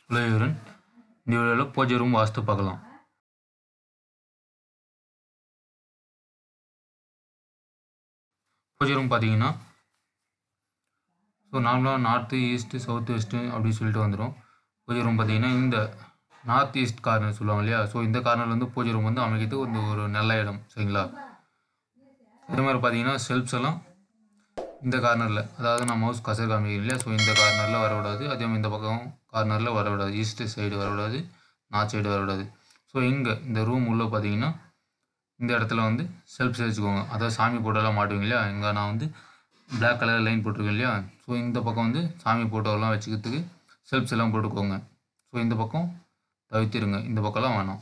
உலகிவரன் இந்த வீடியோவில் பூஜை ரூம் வாஸ்து பார்க்கலாம் பூஜை ரூம் பார்த்தீங்கன்னா ஸோ நார்மலாக நார்த்து ஈஸ்ட்டு சவுத் வெஸ்ட்டு அப்படின்னு சொல்லிட்டு வந்துடும் பூஜை ரூம் பார்த்தீங்கன்னா இந்த நார்த் ஈஸ்ட் கார்னர் சொல்லுவாங்க இல்லையா ஸோ இந்த கார்னர்ல வந்து பூஜை ரூம் வந்து அமைக்கிறது வந்து ஒரு நல்ல இடம் சரிங்களா அதே மாதிரி பார்த்தீங்கன்னா ஷெல்ஃப்ஸ் எல்லாம் இந்த கார்னரில் அதாவது நான் மவுஸ் கசர் காமிக்கிறேன் இல்லையா ஸோ இந்த கார்னரில் வரக்கூடாது அதே மாதிரி இந்த பக்கம் கார்னரில் வரக்கூடாது ஈஸ்ட் சைடு வரக்கூடாது நார்த் சைடு வரக்கூடாது ஸோ இங்கே இந்த ரூம் உள்ளே பார்த்தீங்கன்னா இந்த இடத்துல வந்து செல்ஃப்ஸ் வச்சுக்கோங்க அதாவது சாமி போட்டோலாம் மாட்டுவீங்க இல்லையா இங்கே நான் வந்து பிளாக் கலர் லைன் போட்டிருக்கேன் இல்லையா ஸோ இந்த பக்கம் வந்து சாமி போட்டோலாம் வச்சுக்கிறதுக்கு செல்ஃப்ஸ் எல்லாம் போட்டுக்கோங்க ஸோ இந்த பக்கம் தவிர்த்திருங்க இந்த பக்கம்லாம் வேணாம்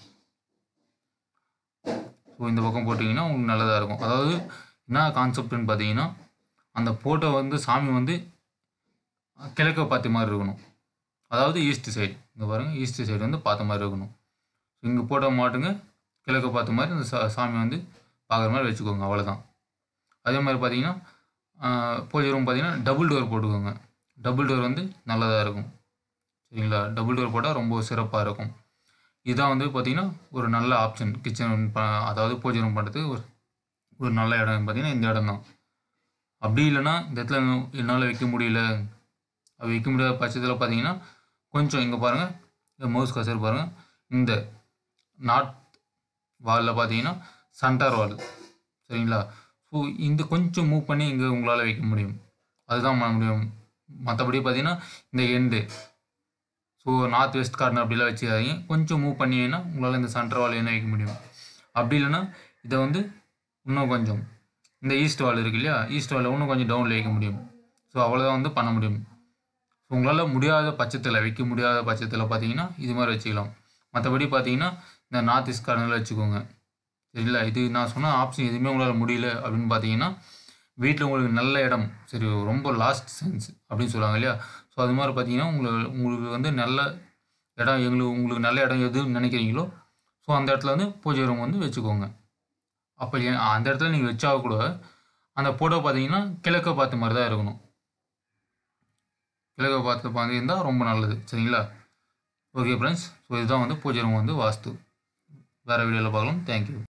ஸோ இந்த பக்கம் போட்டிங்கன்னா உங்களுக்கு நல்லதாக இருக்கும் அதாவது என்ன கான்செப்ட்னு பார்த்தீங்கன்னா அந்த ஃபோட்டோ வந்து சாமி வந்து கிழக்க பார்த்த மாதிரி இருக்கணும் அதாவது ஈஸ்ட் சைடு இங்கே பாருங்கள் ஈஸ்ட் சைடு வந்து பார்த்த மாதிரி இருக்கணும் இங்கே போட்டோ மாட்டுங்க கிழக்க பார்த்த மாதிரி அந்த சா சாமி வந்து பார்க்குற மாதிரி வச்சுக்கோங்க அவ்வளோதான் அதே மாதிரி பார்த்தீங்கன்னா பூஜை ரூம் பார்த்தீங்கன்னா டபுள் டோர் போட்டுக்கோங்க டபுள் டோர் வந்து நல்லதாக இருக்கும் சரிங்களா டபுள் டோர் போட்டால் ரொம்ப சிறப்பாக இருக்கும் இதுதான் வந்து பார்த்திங்கன்னா ஒரு நல்ல ஆப்ஷன் கிச்சன் அதாவது பூஜை ரூம் பண்ணுறதுக்கு ஒரு ஒரு நல்ல இடம் பார்த்தீங்கன்னா இந்த இடம் தான் அப்படி இல்லைன்னா இந்த இடத்துல என்னால் வைக்க முடியல அது வைக்க முடியாத பட்சத்தில் பார்த்தீங்கன்னா கொஞ்சம் இங்கே பாருங்கள் இந்த மவுஸ் கசர் பாருங்கள் இந்த நார்த் வாலில் பார்த்தீங்கன்னா சென்டர் வால் சரிங்களா ஸோ இந்த கொஞ்சம் மூவ் பண்ணி இங்கே உங்களால் வைக்க முடியும் அதுதான் பண்ண முடியும் மற்றபடி பார்த்தீங்கன்னா இந்த end so north west corner அப்படிலாம் வச்சுக்காதீங்க கொஞ்சம் மூவ் பண்ணிங்கன்னா உங்களால் இந்த சென்டர் வால் என்ன வைக்க முடியும் அப்படி இல்லைன்னா இதை வந்து இன்னும் கொஞ்சம் இந்த ஈஸ்ட் வால் இருக்கு இல்லையா ஈஸ்ட் வாலில் இன்னும் கொஞ்சம் டவுனில் வைக்க முடியும் ஸோ அவ்வளோதான் வந்து பண்ண முடியும் ஸோ உங்களால் முடியாத பட்சத்தில் வைக்க முடியாத பட்சத்தில் பார்த்தீங்கன்னா இது மாதிரி வச்சுக்கலாம் மற்றபடி பார்த்தீங்கன்னா இந்த நார்த் ஈஸ்ட் கார்னரில் வச்சுக்கோங்க சரிங்களா இது நான் சொன்ன ஆப்ஷன் எதுவுமே உங்களால் முடியல அப்படின்னு பார்த்தீங்கன்னா வீட்டில் உங்களுக்கு நல்ல இடம் சரி ரொம்ப லாஸ்ட் சென்ஸ் அப்படின்னு சொல்லுவாங்க இல்லையா ஸோ அது மாதிரி பார்த்தீங்கன்னா உங்களுக்கு உங்களுக்கு வந்து நல்ல இடம் எங்களுக்கு உங்களுக்கு நல்ல இடம் எதுன்னு நினைக்கிறீங்களோ ஸோ அந்த இடத்துல வந்து பூஜை ரூம் வந்து வச்சுக்கோங்க அப்போ அந்த இடத்துல நீங்கள் வச்சா கூட அந்த ஃபோட்டோ பார்த்தீங்கன்னா கிழக்க பார்த்த மாதிரி தான் இருக்கணும் கிழக்க பார்த்து பார்த்து இருந்தால் ரொம்ப நல்லது சரிங்களா ஓகே ஃப்ரெண்ட்ஸ் ஸோ இதுதான் வந்து பூஜை ரூம் வந்து வாஸ்து வேறு வீடியோவில் பார்க்கலாம் தேங்க்யூ